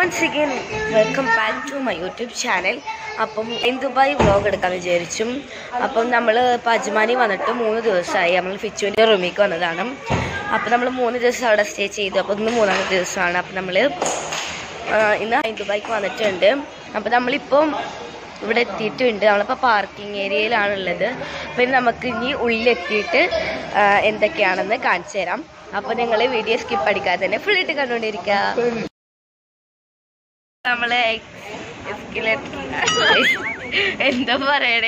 Once again welcome back to my YouTube channel അപ്പം in Dubai vlog എടുക്കാമെന്ന് വിചാരിച്ചു അപ്പം നമ്മൾ ഇപ്പോൾ അജ്മാനി വന്നിട്ട് മൂന്ന് ദിവസമായി നമ്മൾ ഫിച്ചുവിൻ്റെ റൂമിലേക്ക് വന്നതാണ് അപ്പം നമ്മൾ മൂന്ന് ദിവസം അവിടെ സ്റ്റേ ചെയ്തു അപ്പോൾ ഇന്ന് മൂന്നാമത്തെ ദിവസമാണ് അപ്പം നമ്മൾ ഇന്ന് ഐൻ ദുബായ്ക്ക് വന്നിട്ടുണ്ട് അപ്പം നമ്മളിപ്പം ഇവിടെ എത്തിയിട്ടുണ്ട് നമ്മളിപ്പോൾ പാർക്കിംഗ് ഏരിയയിലാണുള്ളത് അപ്പം ഇനി നമുക്ക് ഇനി ഉള്ളിലെത്തിയിട്ട് ആ, എന്തൊക്കെയാണെന്ന് കാണിച്ചു തരാം അപ്പോൾ നിങ്ങൾ വീഡിയോ സ്കിപ്പ് അടിക്കാതെ തന്നെ ഫുള്ളായിട്ട് കണ്ടുകൊണ്ടിരിക്കുക നമ്മള് എസ്കലേറ്റ് എന്താ പറയണേ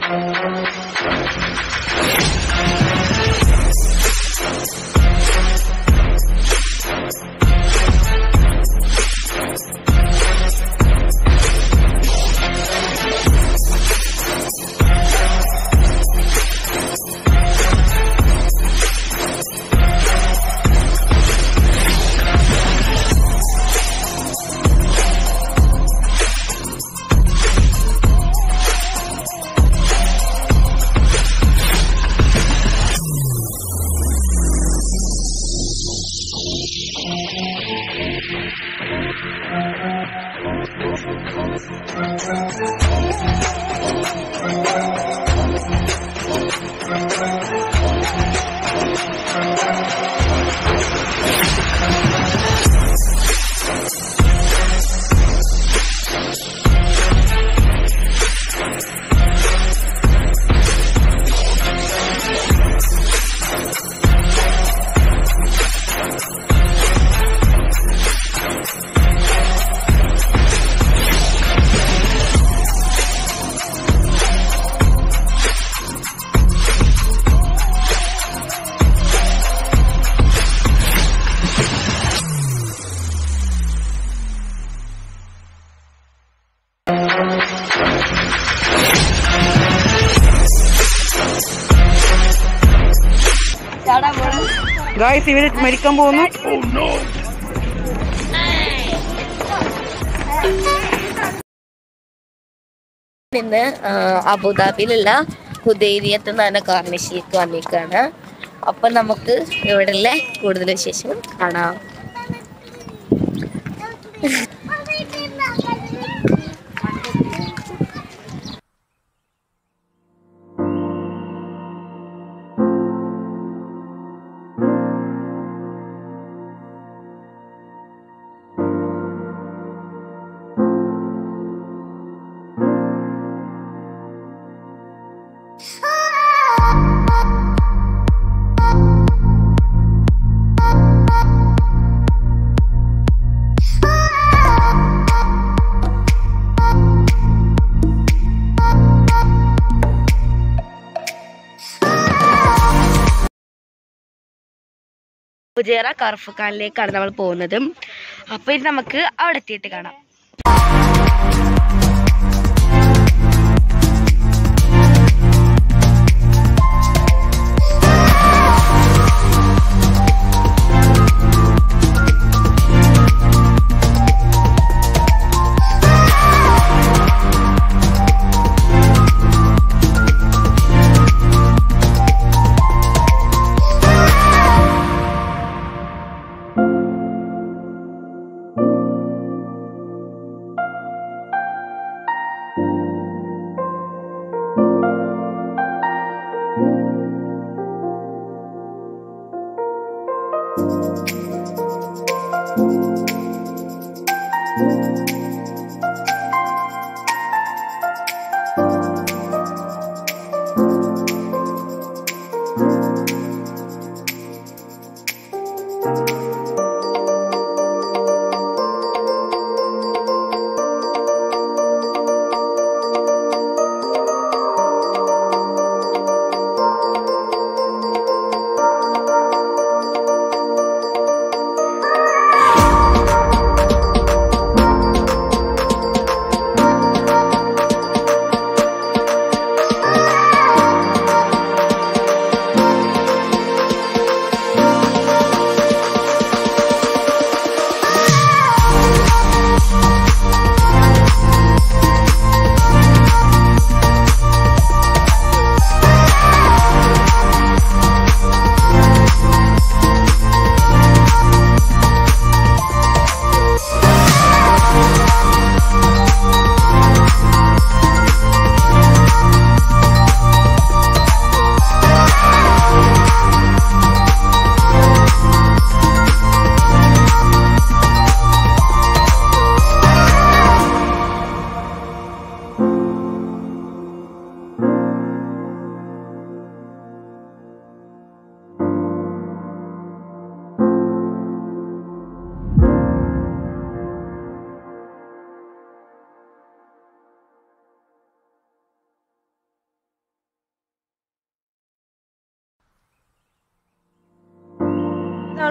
ചാടാൻ പോണം ഗായ്സ് ഇവര് മരിക്കാൻ പോകുന്നു ഇന്ന് ആ, അബുദാബിയിലുള്ള ഹുദൈരിയത്ത് നിന്നാണ് കാർണിഷിലേക്ക് വന്നിരിക്കുകയാണ് അപ്പൊ നമുക്ക് ഇവിടെയുള്ള കൂടുതൽ വിശേഷം കാണാം ഫുജേറ കർഫുഖാനിലേക്കാണ് നമ്മൾ പോകുന്നത് അപ്പൊ ഇത് നമുക്ക് അവിടെ എത്തിയിട്ട് കാണാം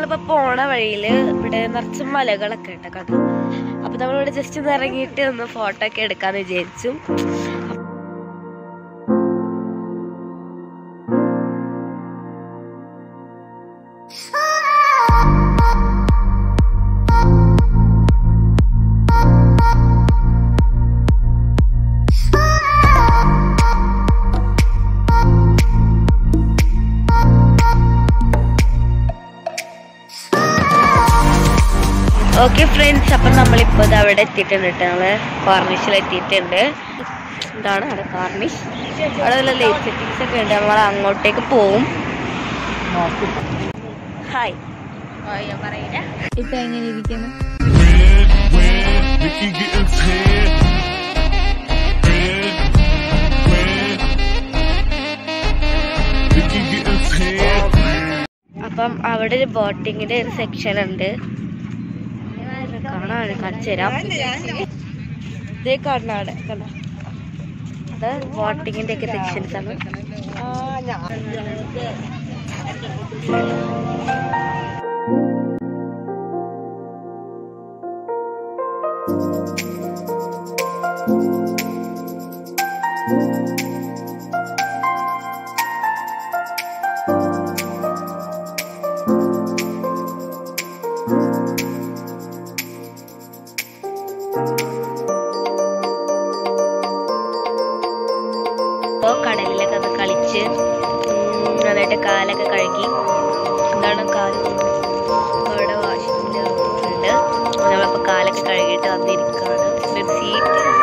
നമ്മളിപ്പോ പോണ വഴിയില് ഇവിടെ നിറച്ച് മലകളൊക്കെ ഉണ്ട് കേട്ടോ അപ്പൊ നമ്മളിവിടെ ജസ്റ്റ് ഒന്ന് ഇറങ്ങിയിട്ട് ഒന്ന് ഫോട്ടോ ഒക്കെ എടുക്കാന്ന് വിചാരിച്ചു ഓക്കെ ഫ്രണ്ട്സ് അപ്പം നമ്മളിപ്പോൾ ഇത് അവിടെ എത്തിയിട്ടുണ്ട് കേട്ടോ നമ്മള് കാർണിഷിൽ എത്തിയിട്ടുണ്ട് ഇതാണ് അവിടെ കാർണിഷ് അവിടെ നല്ല ലൈറ്റ് സെറ്റിങ്സ് ഒക്കെ ഉണ്ട് നമ്മൾ അങ്ങോട്ടേക്ക് പോവും ഹായ് ഇപ്പൊ എങ്ങനെ ഇരിക്കുന്നു Vicky getting tan. Vicky getting tan. അപ്പം അവിടെ ഒരു ബോട്ടിങ്ങിന്റെ ഒരു സെക്ഷൻ ഉണ്ട് കാണാൻ കാണിച്ചു തരാം ഇതേ കാണുന്ന അവിടെ കണ്ടോ അത് ബോട്ടിങ്ങിന്റെ ഒക്കെ സെക്ഷൻസ് ആണ് അപ്പോൾ കടലിലൊക്കെ ഒന്ന് കളിച്ച് ഉം, നന്നായിട്ട് കാലൊക്കെ കഴുകി എന്താണ് കാല് അവിടെ വാഷിംഗ് ഉണ്ട് നമ്മളപ്പോൾ കാലൊക്കെ കഴുകിയിട്ട് വന്നിരിക്കുകയാണ് ഒരു സീറ്റ്